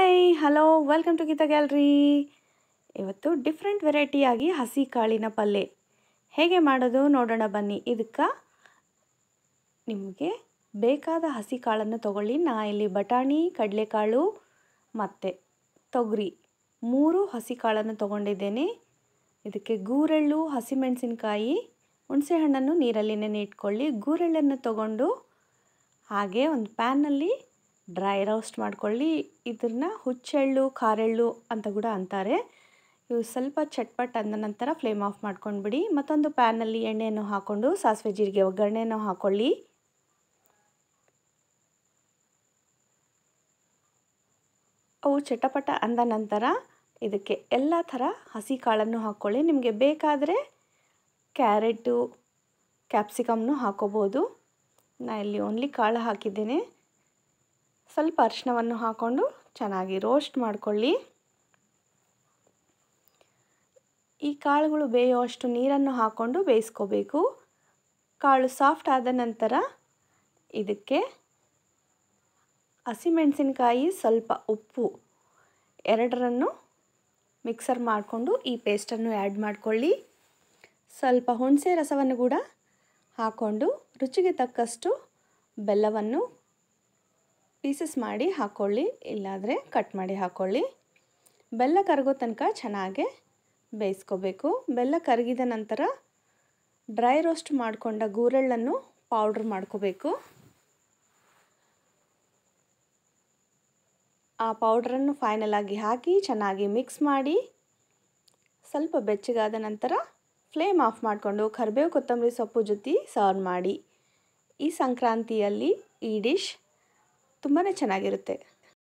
hi hello welcome to Geetha gallery ಇವತ್ತು different ವೆರೈಟಿಯಾಗಿ ಹಸಿ ಕಾಳಿನ ಪಲ್ಯ ಹೇಗೆ ಮಾಡೋದು ನೋಡೋಣ ಬನ್ನಿ ಇದಕ್ಕೆ ನಿಮಗೆ ಬೇಕಾದ ಹಸಿ ಕಾಳನ್ನು ತಗೊಳ್ಳಿ ನಾ ಇಲ್ಲಿ ಬಟಾಣಿ ಕಡಲೆಕಾಳು ಮತ್ತು ತೊಗರಿ ಮೂರು ಹಸಿ ಕಾಳನ್ನು ತಗೊಂಡಿದ್ದೇನೆ ಇದಕ್ಕೆ ಗೂರೆಳ್ಳು ಹಸಿಮೆಣಸಿನ್ಕಾಯಿ ಹುಣಸೆಹಣ್ಣನ್ನು ನೀರಲ್ಲಿ ನೆನೆ ಇಟ್ಕೊಳ್ಳಿ ಗೂರೆಳ್ಳನ್ನು ತಗೊಂಡು ಹಾಗೆ ಒಂದು ಪ್ಯಾನಲ್ಲಿ ಡ್ರೈ ರೋಸ್ಟ್ ಮಾಡ್ಕೊಳ್ಳಿ ಇದನ್ನ ಹುಚ್ಚೆಳ್ಳು ಖಾರೆಳ್ಳು ಅಂತ ಕೂಡ ಅಂತಾರೆ ಇವು ಸ್ವಲ್ಪ ಚಟ್ಪಟ್ ಅಂದ ನಂತರ ಫ್ಲೇಮ್ ಆಫ್ ಮಾಡ್ಕೊಂಡ್ಬಿಡಿ ಮತ್ತೊಂದು ಪ್ಯಾನಲ್ಲಿ ಎಣ್ಣೆಯನ್ನು ಹಾಕ್ಕೊಂಡು ಸಾಸಿವೆ ಜೀರಿಗೆ ಒಗ್ಗರಣೆಯನ್ನು ಹಾಕ್ಕೊಳ್ಳಿ ಅವು ಚಟಪಟ ಅಂದ ನಂತರ ಇದಕ್ಕೆ ಎಲ್ಲ ಥರ ಹಸಿ ಕಾಳನ್ನು ಹಾಕ್ಕೊಳ್ಳಿ ನಿಮಗೆ ಬೇಕಾದರೆ ಕ್ಯಾರೆಟು ಕ್ಯಾಪ್ಸಿಕಮ್ನು ಹಾಕೋಬೋದು ನಾ ಇಲ್ಲಿ ಓನ್ಲಿ ಕಾಳು ಹಾಕಿದ್ದೇನೆ ಸ್ವಲ್ಪ ಅರಿಶಿನವನ್ನು ಹಾಕ್ಕೊಂಡು ಚೆನ್ನಾಗಿ ರೋಸ್ಟ್ ಮಾಡ್ಕೊಳ್ಳಿ ಈ ಕಾಳುಗಳು ಬೇಯುವಷ್ಟು ನೀರನ್ನು ಹಾಕ್ಕೊಂಡು ಬೇಯಿಸ್ಕೋಬೇಕು ಕಾಳು ಸಾಫ್ಟ್ ಆದ ನಂತರ ಇದಕ್ಕೆ ಹಸಿಮೆಣಸಿನ್ಕಾಯಿ ಸ್ವಲ್ಪ ಉಪ್ಪು ಎರಡರನ್ನು ಮಿಕ್ಸರ್ ಮಾಡಿಕೊಂಡು ಈ ಪೇಸ್ಟನ್ನು ಆ್ಯಡ್ ಮಾಡಿಕೊಳ್ಳಿ ಸ್ವಲ್ಪ ಹುಣಸೆ ರಸವನ್ನು ಕೂಡ ಹಾಕ್ಕೊಂಡು ರುಚಿಗೆ ತಕ್ಕಷ್ಟು ಬೆಲ್ಲವನ್ನು ಪೀಸಸ್ ಮಾಡಿ ಹಾಕ್ಕೊಳ್ಳಿ ಇಲ್ಲಾದರೆ ಕಟ್ ಮಾಡಿ ಹಾಕ್ಕೊಳ್ಳಿ ಬೆಲ್ಲ ಕರಗೋ ತನಕ ಚೆನ್ನಾಗೆ ಬೇಯಿಸ್ಕೋಬೇಕು ಬೆಲ್ಲ ಕರಗಿದ ನಂತರ ಡ್ರೈ ರೋಸ್ಟ್ ಮಾಡಿಕೊಂಡ ಗೂರೆಳ್ಳನ್ನು ಪೌಡ್ರ್ ಮಾಡ್ಕೋಬೇಕು ಆ ಪೌಡ್ರನ್ನು ಫೈನಲ್ ಆಗಿ ಹಾಕಿ ಚೆನ್ನಾಗಿ ಮಿಕ್ಸ್ ಮಾಡಿ ಸ್ವಲ್ಪ ಬೆಚ್ಚಗಾದ ನಂತರ ಫ್ಲೇಮ್ ಆಫ್ ಮಾಡಿಕೊಂಡು ಕರಿಬೇವು ಕೊತ್ತಂಬರಿ ಸೊಪ್ಪು ಜೊತೆ ಸರ್ವ್ ಮಾಡಿ ಈ ಸಂಕ್ರಾಂತಿಯಲ್ಲಿ ಈ ಡಿಶ್ ತುಂಬಾ ಚೆನ್ನಾಗಿರುತ್ತೆ